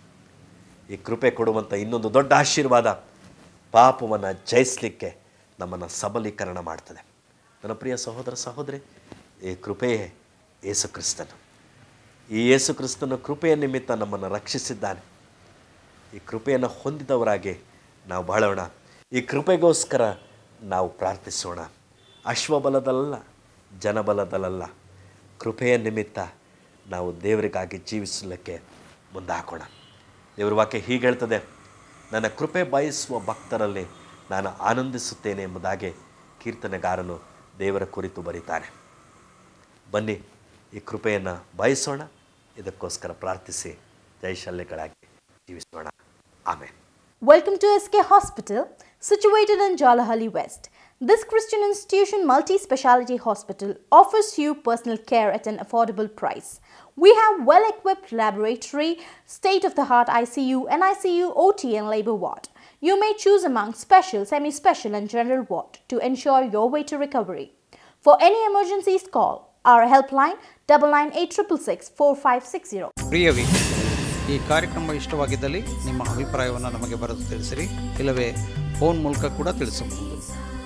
ಈ ಕೃಪೆ ಕೊಡುವಂಥ ಇನ್ನೊಂದು ದೊಡ್ಡ ಆಶೀರ್ವಾದ ಪಾಪವನ್ನು ಜಯಿಸಲಿಕ್ಕೆ ನಮ್ಮನ್ನು ಸಬಲೀಕರಣ ಮಾಡ್ತದೆ ನನ್ನ ಪ್ರಿಯ ಸಹೋದರ ಸಹೋದರಿ ಈ ಕೃಪೆಯೇ ಯೇಸು ಕ್ರಿಸ್ತನು ಈ ಯೇಸು ಕ್ರಿಸ್ತನ ಕೃಪೆಯ ನಿಮಿತ್ತ ನಮ್ಮನ್ನು ರಕ್ಷಿಸಿದ್ದಾನೆ ಈ ಕೃಪೆಯನ್ನು ಹೊಂದಿದವರಾಗಿ ನಾವು ಬಾಳೋಣ ಈ ಕೃಪೆಗೋಸ್ಕರ ನಾವು ಪ್ರಾರ್ಥಿಸೋಣ ಅಶ್ವಬಲದಲ್ಲ ಜನಬಲದಲ್ಲ ಕೃಪೆಯ ನಿಮಿತ್ತ ನಾವು ದೇವರಿಗಾಗಿ ಜೀವಿಸಲಿಕ್ಕೆ ಮುಂದಾಕೋಣ ದೇವರ ವಾಕ್ಯ ಹೀಗೆ ಹೇಳ್ತದೆ ನನ್ನ ಕೃಪೆ ಬಯಸುವ ಭಕ್ತರಲ್ಲಿ ನಾನು ಆನಂದಿಸುತ್ತೇನೆ ಎಂಬುದಾಗಿ ಕೀರ್ತನೆಗಾರನು ದೇವರ ಕುರಿತು ಬರೀತಾನೆ ಬನ್ನಿ ಈ ಕೃಪೆಯನ್ನು ಬಯಸೋಣ ಇದಕ್ಕೋಸ್ಕರ ಪ್ರಾರ್ಥಿಸಿ ಜೈಶಲ್ಯಗಳಾಗಿ ಜೀವಿಸೋಣ ಆಮೇಲೆ Welcome to SK Hospital, situated in Jalahalli West. This Christian institution multi speciality hospital offers you personal care at an affordable price. We have well equipped laboratory, state of the art ICU, and ICU OT and labor ward. You may choose among special, semi special, and general ward to ensure your way to recovery. For any emergencies, call our helpline double nine eight triple six four five six zero. ಪ್ರಿಯ ವೀಕ್ಷಕರೇ, ಈ ಕಾರ್ಯಕ್ರಮ ಇಷ್ಟವಾಗಿದ್ದಲ್ಲಿ ನಿಮ್ಮ ಅಭಿಪ್ರಾಯವನ್ನು ನಮಗೆ ಬರೆದು ತಿಳಿಸಿರಿ ಇಲ್ಲವೇ phone ಮೂಲಕ ಕೂಡ ತಿಳಿಸಬಹುದು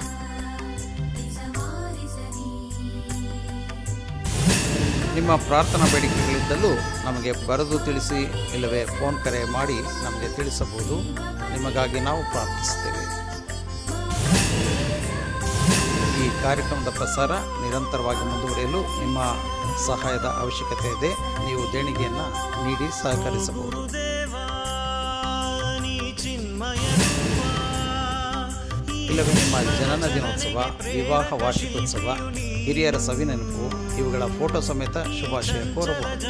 ನಿಮ್ಮ ಪ್ರಾರ್ಥನಾ ಬೇಡಿಕೆಗಳಿದ್ದಲ್ಲೂ ನಮಗೆ ಬರೆದು ತಿಳಿಸಿ ಇಲ್ಲವೇ ಫೋನ್ ಕರೆ ಮಾಡಿ ನಮಗೆ ತಿಳಿಸಬಹುದು ನಿಮಗಾಗಿ ನಾವು ಪ್ರಾರ್ಥಿಸುತ್ತೇವೆ ಈ ಕಾರ್ಯಕ್ರಮದ ಪ್ರಸಾರ ನಿರಂತರವಾಗಿ ಮುಂದುವರಿಯಲು ನಿಮ್ಮ ಸಹಾಯದ ಅವಶ್ಯಕತೆ ಇದೆ ನೀವು ದೇಣಿಗೆಯನ್ನು ನೀಡಿ ಸಹಕರಿಸಬಹುದು ಇಲ್ಲವೇ ನಿಮ್ಮ ಜನನ ದಿನೋತ್ಸವ ವಿವಾಹ ವಾರ್ಷಿಕೋತ್ಸವ ಹಿರಿಯರ ಸವಿನೆನಪು ಇವುಗಳ ಫೋಟೋ ಸಮೇತ ಶುಭಾಶಯ ಕೋರಬಹುದು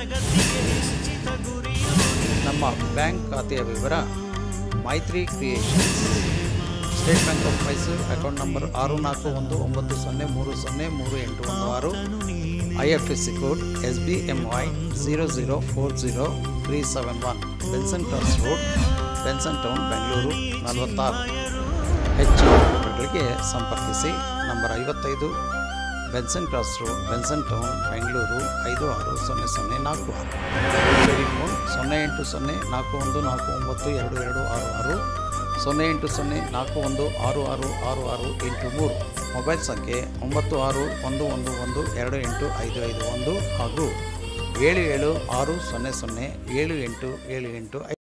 ನಮ್ಮ ಬ್ಯಾಂಕ್ ಖಾತೆಯ ವಿವರ Maitri creations state bank of Mysore account number ಆರು ನಾಲ್ಕು ಒಂದು ಒಂಬತ್ತು ಸೊನ್ನೆ ಮೂರು ಸೊನ್ನೆ ಮೂರು ಎಂಟು ಒಂದು ಆರು I F S C code S B M Y zero zero four zero three seven one Benson cross road Benson town Bengaluru ನಲವತ್ತಾರು ಹೆಚ್ಚು ವಿವರಗಳಿಗೆ ಸಂಪರ್ಕಿಸಿ ನಂಬರ್ ಐವತ್ತೈದು Benson cross road Benson town Bengaluru ಐದು ಆರು ಸೊನ್ನೆ ಸೊನ್ನೆ ನಾಲ್ಕು ಆರು ಟೆಲಿಫೋನ್ ಸೊನ್ನೆ ಎಂಟು ಸೊನ್ನೆ ನಾಲ್ಕು ಒಂದು ನಾಲ್ಕು ಒಂಬತ್ತು ಎರಡು ಎರಡು ಆರು ಆರು ಸೊನ್ನೆ ಎಂಟು ಸೊನ್ನೆ ನಾಲ್ಕು ಒಂದು ಆರು ಆರು ಆರು ಆರು ಎಂಟು ಮೂರು ಮೊಬೈಲ್ ಸಂಖ್ಯೆ ಒಂಬತ್ತು ಆರು ಒಂದು ಒಂದು ಒಂದು ಎರಡು ಎಂಟು ಐದು ಐದು ಒಂದು ಹಾಗೂ ಏಳು ಏಳು ಆರು ಸೊನ್ನೆ ಸೊನ್ನೆ ಏಳು ಎಂಟು ಏಳು ಎಂಟು